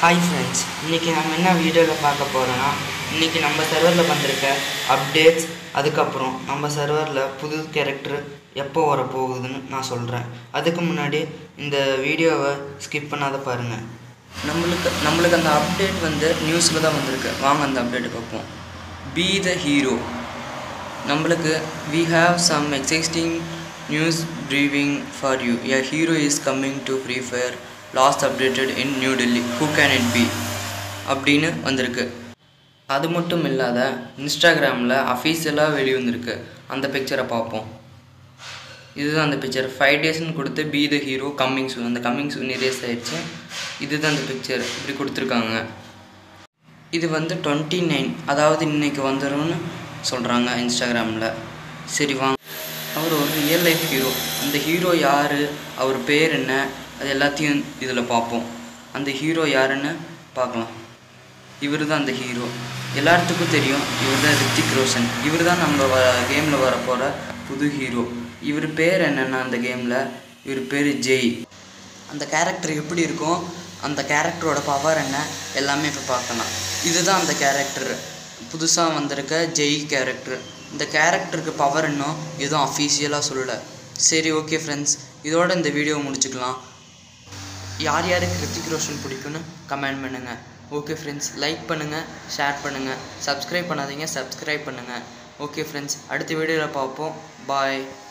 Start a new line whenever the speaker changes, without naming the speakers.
hi friends இன்றைக்கி நம்ம என்ன வீடியோவில் பார்க்க போகிறோன்னா இன்றைக்கி நம்ம சர்வரில் வந்திருக்க அப்டேட்ஸ் அதுக்கப்புறம் நம்ம சர்வரில் புது கேரக்டர் எப்போ வரப்போகுதுன்னு நான் சொல்கிறேன் அதுக்கு முன்னாடி இந்த வீடியோவை ஸ்கிப் பண்ணாத பாருங்கள் நம்மளுக்கு நம்மளுக்கு அந்த அப்டேட் வந்து நியூஸில் தான் வந்திருக்கு வாங்க அந்த அப்டேட்டை பார்ப்போம் பி த ஹீரோ நம்மளுக்கு we have some existing news brewing for you a hero is coming to Free Fire last updated in New Delhi who can it be அப்படின்னு வந்திருக்கு அது மட்டும் இல்லாத இன்ஸ்டாகிராமில் அஃபீஷியலாக வெளிவந்திருக்கு அந்த பிக்சரை பார்ப்போம் இதுதான் அந்த பிக்சர் ஃபைவ் டேஸ்னு கொடுத்து be the hero coming soon அந்த கம்மிங் சூன் ரேஸ் ஆயிடுச்சு இதுதான் அந்த பிக்சர் இப்படி கொடுத்துருக்காங்க இது வந்து டுவெண்ட்டி நைன் அதாவது இன்னைக்கு வந்துடும்னு சொல்கிறாங்க இன்ஸ்டாகிராமில் சரி வாங்க அவர் ஒரு ரியல் லைஃப் ஹீரோ அந்த ஹீரோ யார் அவர் பேர் என்ன அது எல்லாத்தையும் இதில் பார்ப்போம் அந்த ஹீரோ யாருன்னு பார்க்கலாம் இவர் தான் அந்த ஹீரோ எல்லாத்துக்கும் தெரியும் இவர் தான் ரித்திக் ரோஷன் இவர் தான் நம்ம வ கேமில் வரப்போகிற புது ஹீரோ இவர் பேர் என்னென்னா அந்த கேமில் இவர் பேர் ஜெய் அந்த கேரக்டர் எப்படி இருக்கும் அந்த கேரக்டரோட பவர் என்ன எல்லாமே இப்போ பார்க்கலாம் இதுதான் அந்த கேரக்டர் புதுசாக வந்திருக்க ஜெய் கேரக்டர் இந்த கேரக்டருக்கு பவர் இன்னும் எதுவும் அஃபீஷியலாக சொல்லலை சரி ஓகே ஃப்ரெண்ட்ஸ் இதோட இந்த வீடியோ முடிச்சுக்கலாம் யார் யாருக்கு ரித்திக் ரோஷன் பிடிக்கும்னு கமெண்ட் பண்ணுங்கள் ஓகே ஃப்ரெண்ட்ஸ் லைக் பண்ணுங்கள் ஷேர் பண்ணுங்கள் சப்ஸ்கிரைப் பண்ணாதீங்க சப்ஸ்கிரைப் பண்ணுங்கள் ஓகே ஃப்ரெண்ட்ஸ் அடுத்த வீடியோவில் பார்ப்போம் பாய்